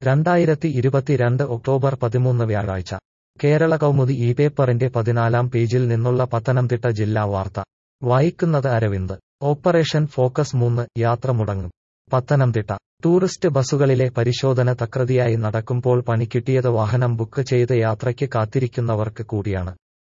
രണ്ടായിരത്തി ഇരുപത്തിരണ്ട് ഒക്ടോബർ പതിമൂന്ന് വ്യാഴാഴ്ച കേരള കൗമുദി ഈ പേപ്പറിന്റെ പതിനാലാം പേജിൽ നിന്നുള്ള പത്തനംതിട്ട ജില്ലാ വാർത്ത വായിക്കുന്നത് അരവിന്ദ് ഓപ്പറേഷൻ ഫോക്കസ് മൂന്ന് യാത്ര മുടങ്ങും പത്തനംതിട്ട ടൂറിസ്റ്റ് ബസ്സുകളിലെ പരിശോധന തകൃതിയായി നടക്കുമ്പോൾ പണിക്കിട്ടിയത് വാഹനം ബുക്ക് ചെയ്ത് യാത്രയ്ക്ക് കാത്തിരിക്കുന്നവർക്ക് കൂടിയാണ്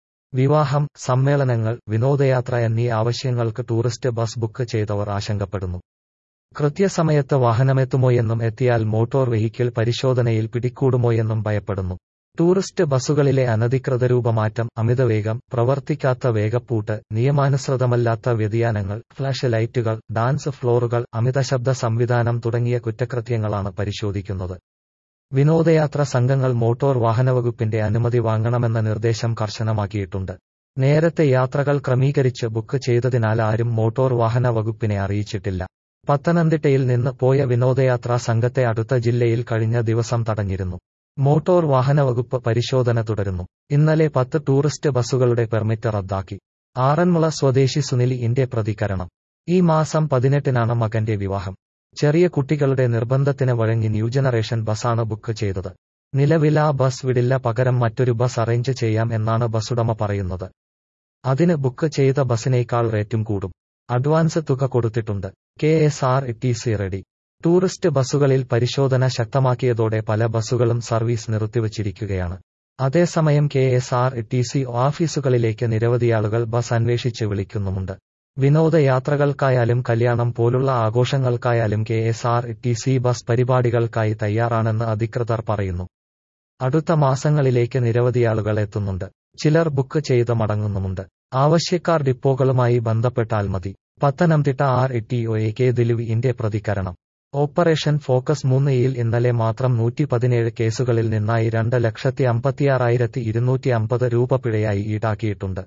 വിവാഹം സമ്മേളനങ്ങൾ വിനോദയാത്ര എന്നീ ആവശ്യങ്ങൾക്ക് ടൂറിസ്റ്റ് ബസ് ബുക്ക് ചെയ്തവർ ആശങ്കപ്പെടുന്നു കൃത്യസമയത്ത് വാഹനമെത്തുമോയെന്നും എത്തിയാൽ മോട്ടോർ വെഹിക്കിൾ പരിശോധനയിൽ പിടികൂടുമോയെന്നും ഭയപ്പെടുന്നു ടൂറിസ്റ്റ് ബസ്സുകളിലെ അനധികൃത രൂപമാറ്റം അമിതവേഗം പ്രവർത്തിക്കാത്ത വേഗപ്പൂട്ട് നിയമാനുസൃതമല്ലാത്ത വ്യതിയാനങ്ങൾ ഫ്ലാഷ് ലൈറ്റുകൾ ഡാൻസ് ഫ്ലോറുകൾ അമിത ശബ്ദ സംവിധാനം തുടങ്ങിയ കുറ്റകൃത്യങ്ങളാണ് പരിശോധിക്കുന്നത് വിനോദയാത്ര സംഘങ്ങൾ മോട്ടോർ വാഹനവകുപ്പിന്റെ അനുമതി വാങ്ങണമെന്ന നിർദ്ദേശം കർശനമാക്കിയിട്ടുണ്ട് നേരത്തെ യാത്രകൾ ക്രമീകരിച്ച് ബുക്ക് ചെയ്തതിനാൽ ആരും മോട്ടോർ വാഹന വകുപ്പിനെ അറിയിച്ചിട്ടില്ല പത്തനംതിട്ടയിൽ നിന്ന് പോയ വിനോദയാത്രാ സംഘത്തെ അടുത്ത ജില്ലയിൽ കഴിഞ്ഞ ദിവസം തടഞ്ഞിരുന്നു മോട്ടോർ വാഹന വകുപ്പ് പരിശോധന തുടരുന്നു ഇന്നലെ പത്ത് ടൂറിസ്റ്റ് ബസ്സുകളുടെ പെർമിറ്റ് റദ്ദാക്കി ആറന്മുള സ്വദേശി സുനിലിന്റെ പ്രതികരണം ഈ മാസം പതിനെട്ടിനാണ് മകന്റെ വിവാഹം ചെറിയ കുട്ടികളുടെ നിർബന്ധത്തിന് വഴങ്ങി ന്യൂ ജനറേഷൻ ബസ്സാണ് ബുക്ക് ചെയ്തത് നിലവിൽ ആ ബസ് വിടില്ല പകരം മറ്റൊരു ബസ് അറേഞ്ച് ചെയ്യാം എന്നാണ് ബസ്സുടമ പറയുന്നത് അതിന് ബുക്ക് ചെയ്ത ബസിനേക്കാൾ റേറ്റും കൂടും അഡ്വാൻസ് തുക കൊടുത്തിട്ടുണ്ട് K S R T C ready tourist ബസ്സുകളിൽ പരിശോധന ശക്തമാക്കിയതോടെ പല ബസ്സുകളും സർവീസ് നിർത്തിവച്ചിരിക്കുകയാണ് അതേസമയം K S R T C ഓഫീസുകളിലേക്ക് നിരവധിയാളുകൾ ബസ് അന്വേഷിച്ച് വിളിക്കുന്നുമുണ്ട് വിനോദയാത്രകൾക്കായാലും കല്യാണം പോലുള്ള ആഘോഷങ്ങൾക്കായാലും K S R T C bus പരിപാടികൾക്കായി തയ്യാറാണെന്ന് അധികൃതർ പറയുന്നു അടുത്ത മാസങ്ങളിലേക്ക് നിരവധിയാളുകൾ എത്തുന്നുണ്ട് ചിലർ ബുക്ക് ചെയ്ത് മടങ്ങുന്നുമുണ്ട് ആവശ്യക്കാർ ഡിപ്പോകളുമായി ബന്ധപ്പെട്ടാൽ മതി Pathanamthitta R T O A K ദിലുവിന്റെ പ്രതികരണം ഓപ്പറേഷൻ ഫോക്കസ് മൂന്നയിൽ ഇന്നലെ മാത്രം നൂറ്റി പതിനേഴ് കേസുകളിൽ നിന്നായി രണ്ട് ലക്ഷത്തി അമ്പത്തിയാറായിരത്തി ഇരുന്നൂറ്റി അമ്പത് രൂപ പിഴയായി ഈടാക്കിയിട്ടുണ്ട്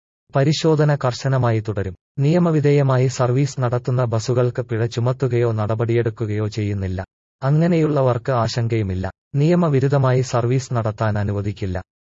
പരിശോധന കർശനമായി തുടരും നിയമവിധേയമായി സർവീസ് നടത്തുന്ന ബസ്സുകൾക്ക് പിഴ ചുമത്തുകയോ നടപടിയെടുക്കുകയോ ചെയ്യുന്നില്ല അങ്ങനെയുള്ളവർക്ക് ആശങ്കയുമില്ല നിയമവിരുദ്ധമായി സർവീസ് നടത്താൻ അനുവദിക്കില്ല